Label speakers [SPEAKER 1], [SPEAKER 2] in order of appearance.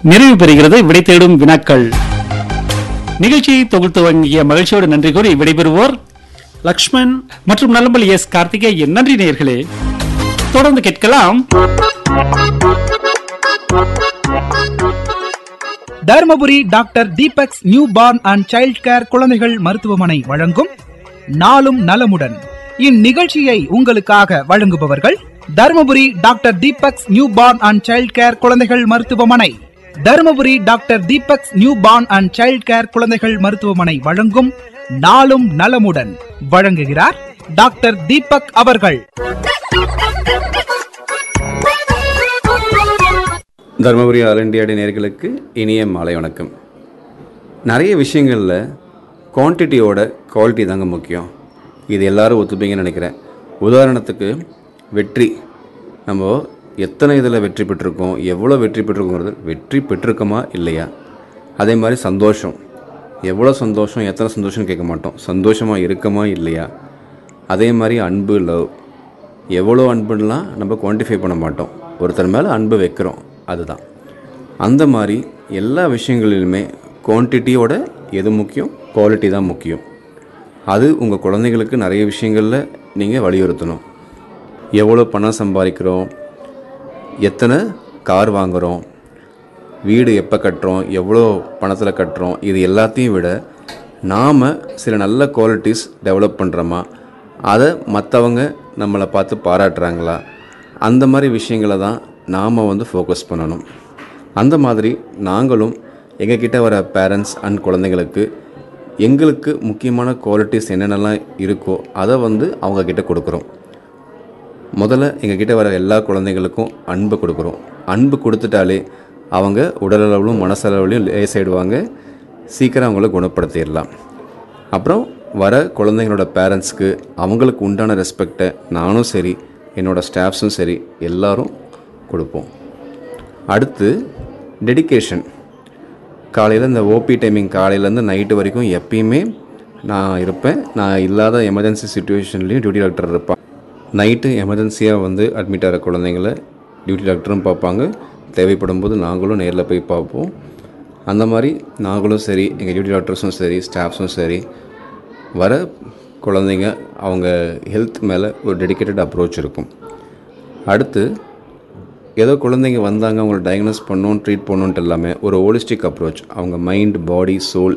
[SPEAKER 1] நிறைவு பெறுகிறது விடை தேடும் வினாக்கள் நிகழ்ச்சியை தொகுத்து வழங்கிய மகிழ்ச்சியோடு நன்றி கூறி விடைபெறுவோர் லக்ஷ்மண் மற்றும் நலம்பல் எஸ் கார்த்திகேயன் நன்றி நேயர்களே தொடர்ந்து கேட்கலாம்
[SPEAKER 2] Dharmapuri doctor Deepak's newborn and child care குழந்தைகள் மருத்துவமனை வழங்கும் நாளும் நலமுடன் இந்நிகழ்ச்சியை உங்களுக்காக வழங்குபவர்கள் Dharmapuri doctor Deepak's newborn and child care குழந்தைகள் மருத்துவமனை Dharmapuri doctor Deepak's newborn and child care குழந்தைகள் மருத்துவமனை வழங்கும் நாளும் நலமுடன் வழங்குகிறார் டாக்டர் தீபக் அவர்கள்
[SPEAKER 3] தருமபுரி ஆல் இண்டியாடி நேர்களுக்கு இனிய மாலை வணக்கம் நிறைய விஷயங்களில் குவான்டிட்டியோட குவாலிட்டி தாங்க முக்கியம் இது எல்லாரும் ஒத்துப்பீங்கன்னு நினைக்கிறேன் உதாரணத்துக்கு வெற்றி நம்ம எத்தனை இதில் வெற்றி பெற்றிருக்கோம் எவ்வளோ வெற்றி பெற்றிருக்கோங்கிறது வெற்றி பெற்றிருக்கோமா இல்லையா அதே மாதிரி சந்தோஷம் எவ்வளோ சந்தோஷம் எத்தனை சந்தோஷம்னு கேட்க மாட்டோம் சந்தோஷமாக இருக்கமா இல்லையா அதே மாதிரி அன்பு லவ் எவ்வளோ அன்புலாம் நம்ம குவான்டிஃபை பண்ண மாட்டோம் ஒருத்தர் மேலே அன்பு வைக்கிறோம் அதுதான் அந்த மாதிரி எல்லா விஷயங்களிலுமே குவான்டிட்டியோட எது முக்கியம் குவாலிட்டி தான் முக்கியம் அது உங்கள் குழந்தைங்களுக்கு நிறைய விஷயங்களில் நீங்கள் வலியுறுத்தணும் எவ்வளோ பணம் சம்பாதிக்கிறோம் எத்தனை கார் வாங்குகிறோம் வீடு எப்போ கட்டுறோம் எவ்வளோ பணத்தில் கட்டுறோம் இது எல்லாத்தையும் விட நாம் சில நல்ல குவாலிட்டிஸ் டெவலப் பண்ணுறோமா அதை மற்றவங்க நம்மளை பார்த்து பாராட்டுறாங்களா அந்த மாதிரி விஷயங்களை தான் நாம் வந்து ஃபோக்கஸ் பண்ணணும் அந்த மாதிரி நாங்களும் எங்ககிட்ட வர பேரண்ட்ஸ் அண்ட் குழந்தைங்களுக்கு எங்களுக்கு முக்கியமான குவாலிட்டிஸ் என்னென்னலாம் இருக்கோ அதை வந்து அவங்கக்கிட்ட கொடுக்குறோம் முதல்ல எங்ககிட்ட வர எல்லா குழந்தைகளுக்கும் அன்பு கொடுக்குறோம் அன்பு கொடுத்துட்டாலே அவங்க உடலளவிலும் மனசளவுலையும் லேசாயிடுவாங்க சீக்கிரம் அவங்கள குணப்படுத்திடலாம் அப்புறம் வர குழந்தைங்களோட பேரண்ட்ஸ்க்கு அவங்களுக்கு உண்டான ரெஸ்பெக்டை நானும் சரி என்னோடய ஸ்டாஃப்ஸும் சரி எல்லாரும் கொடுப்போம் அடுத்து டெடிகேஷன் காலையில் இந்த ஓபி டைமிங் காலையிலேருந்து நைட்டு வரைக்கும் எப்பயுமே நான் இருப்பேன் நான் இல்லாத எமர்ஜென்சி சுச்சுவேஷன்லேயும் டியூட்டி டாக்டர் இருப்பான் நைட்டு எமர்ஜென்சியாக வந்து அட்மிட் ஆகிற குழந்தைங்கள டியூட்டி டாக்டரும் பார்ப்பாங்க தேவைப்படும் போது நாங்களும் நேரில் போய் பார்ப்போம் அந்த மாதிரி நாங்களும் சரி எங்கள் டியூட்டி டாக்டர்ஸும் சரி ஸ்டாஃப்ஸும் சரி வர குழந்தைங்க அவங்க ஹெல்த் மேலே ஒரு டெடிக்கேட்டட் அப்ரோச் இருக்கும் அடுத்து ஏதோ குழந்தைங்க வந்தாங்க அவங்களை டயக்னோஸ் பண்ணணும் ட்ரீட் பண்ணணுன்ட்டு எல்லாமே ஒரு ஹோலிஸ்டிக் அப்ரோச் அவங்க மைண்ட் பாடி சோல்